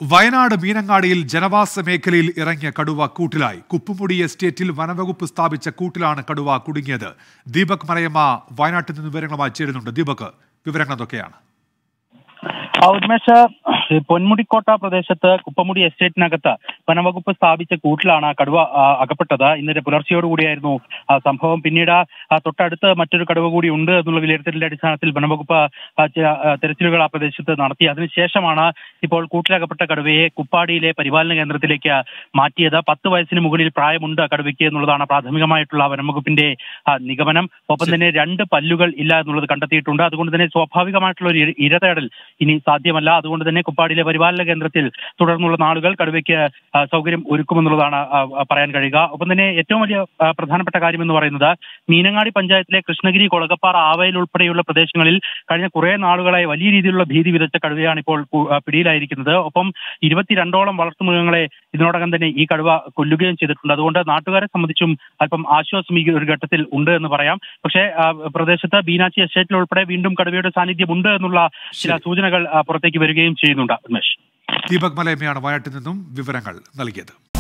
വയനാട് മീനങ്ങാടിയിൽ ജനവാസ മേഖലയിൽ ഇറങ്ങിയ കടുവ കൂട്ടിലായി കുപ്പുമുടി എസ്റ്റേറ്റിൽ വനവകുപ്പ് സ്ഥാപിച്ച കൂട്ടിലാണ് കടുവ കുടുങ്ങിയത് ദീപക് മലയമ്മ വയനാട്ടിൽ നിന്ന് വിവരങ്ങളുമായി ചേരുന്നുണ്ട് ദീപക് വിവരങ്ങൾ എന്തൊക്കെയാണ് ആ ഉന്മേഷ് ഈ പൊന്മുടിക്കോട്ട പ്രദേശത്ത് കുപ്പമുടി എസ്റ്റേറ്റിനകത്ത് വനംവകുപ്പ് സ്ഥാപിച്ച കൂട്ടിലാണ് ആ കടുവ ആ, അകപ്പെട്ടത് ഇന്നലെ പുലർച്ചയോടുകൂടിയായിരുന്നു ആ സംഭവം പിന്നീട് ആ, തൊട്ടടുത്ത് മറ്റൊരു കടുവ കൂടി ഉണ്ട് എന്നുള്ള വിലയിരുത്തലിന്റെ അടിസ്ഥാനത്തിൽ വനംവകുപ്പ് ആ, ച- ആ, തെരച്ചിലുകൾ ആ പ്രദേശത്ത് നടത്തി അതിനുശേഷമാണ് ഇപ്പോൾ കൂട്ടിലകപ്പെട്ട കടുവയെ കുപ്പാടിയിലെ പരിപാലന കേന്ദ്രത്തിലേക്ക് മാറ്റിയത് പത്ത് വയസ്സിന് മുകളിൽ പ്രായമുണ്ട് കടുവയ്ക്ക് എന്നുള്ളതാണ് പ്രാഥമികമായിട്ടുള്ള വനംവകുപ്പിന്റെ ആ, നിഗമനം ഒപ്പം തന്നെ രണ്ട് പല്ലുകൾ ഇല്ല എന്നുള്ളത് കണ്ടെത്തിയിട്ടുണ്ട് അതുകൊണ്ട് തന്നെ സ്വാഭാവികമായിട്ടുള്ള ഒരു ഇര- ഇരതേടൽ ഇനി സാധ്യമല്ല അതുകൊണ്ട് തന്നെ കുപ്പാടിയിലെ പരിപാലന കേന്ദ്രത്തിൽ തുടർന്നുള്ള നാളുകൾ കടുവയ്ക്ക് ആ, സൗകര്യം ഒരുക്കുമെന്നുള്ളതാണ് ആ, ആ, പറയാൻ കഴിയുക ഒപ്പം തന്നെ ഏറ്റവും വലിയ ആ, പ്രധാനപ്പെട്ട കാര്യം എന്ന് പറയുന്നത് മീനങ്ങാടി പഞ്ചായത്തിലെ കൃഷ്ണഗിരി കൊളകപ്പാറ ആവയിൽ ഉൾപ്പെടെയുള്ള പ്രദേശങ്ങളിൽ കഴിഞ്ഞ കുറെ നാളുകളായി വലിയ രീതിയിലുള്ള ഭീതി വിതച്ച കടുവയാണ് ഇപ്പോൾ കു- ആ, പിടിയിലായിരിക്കുന്നത് ഒപ്പം ഇരുപത്തിരണ്ടോളം വളർത്തുമൃഗങ്ങളെ ഇതിനോടകം തന്നെ ഈ കടുവ കൊല്ലുകയും ചെയ്തിട്ടുണ്ട് അതുകൊണ്ട് നാട്ടുകാരെ സംബന്ധിച്ചും അല്പം ആശ്വാസം ഈ ഒരു ഘട്ടത്തിൽ ഉണ്ട് എന്ന് പറയാം പക്ഷേ ആ, പ്രദേശത്ത് ബീനാച്ചി എസ്റ്റേറ്റിൽ ഉൾപ്പെടെ വീണ്ടും കടുവയുടെ സാന്നിധ്യം ഉണ്ട് എന്നുള്ള ചില സൂചനകൾ ആ, പുറത്തേക്ക് വരികയും ചെയ്യുന്നുണ്ട് ഉന്മേഷ് ദീപക് മലയമ്മയാണ് വയനാട്ടിൽ നിന്നും വിവരങ്ങൾ നൽകിയത്